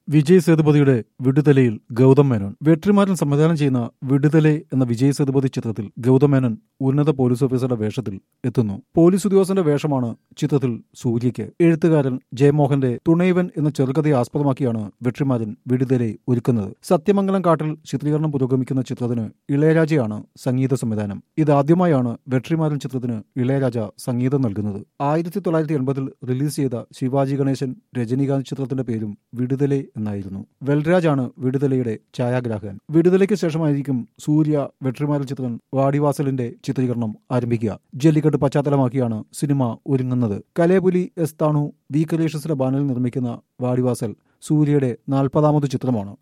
വിജയ് സേതുപതിയുടെ വിടുതലയിൽ ഗൗതം മേനോൻ വെട്രിമാരൻ സംവിധാനം ചെയ്യുന്ന വിടുതലെ എന്ന വിജയ് സേതുപതി ചിത്രത്തിൽ ഗൗതം മേനോൻ ഉന്നത പോലീസ് ഓഫീസറുടെ വേഷത്തിൽ എത്തുന്നു പോലീസ് ഉദ്യോഗസ്ഥന്റെ വേഷമാണ് ചിത്രത്തിൽ സൂര്യയ്ക്ക് എഴുത്തുകാരൻ ജയമോഹന്റെ തുണൈവൻ എന്ന ചെറുകഥയെ ആസ്പദമാക്കിയാണ് വെട്രിമാരൻ വിടുതലെ ഒരുക്കുന്നത് സത്യമംഗലം കാട്ടിൽ ചിത്രീകരണം പുരോഗമിക്കുന്ന ചിത്രത്തിന് ഇളയരാജയാണ് സംഗീത സംവിധാനം ഇതാദ്യമായാണ് വെട്രിമാരൻ ചിത്രത്തിന് ഇളയരാജ സംഗീതം നൽകുന്നത് ആയിരത്തി തൊള്ളായിരത്തി എൺപതിൽ റിലീസ് ചെയ്ത ശിവാജി ഗണേശൻ രജനീകാന്ത് ചിത്രത്തിന്റെ പേരും വിടുതലെ എന്നായിരുന്നു വെൽരാജാണ് വിടുതലയുടെ ഛായാഗ്രാഹകൻ വിടുതലയ്ക്ക് ശേഷമായിരിക്കും സൂര്യ വെട്രിമാരൻ ചിത്രം വാടിവാസലിന്റെ ചിത്രീകരണം ആരംഭിക്കുക ജല്ലിക്കെട്ട് പശ്ചാത്തലമാക്കിയാണ് സിനിമ ഒരുങ്ങുന്നത് കലേപുലി എസ് താണു വി കലേഷസിന്റെ ബാനറിൽ നിർമ്മിക്കുന്ന വാടിവാസൽ സൂര്യയുടെ നാൽപ്പതാമത് ചിത്രമാണ്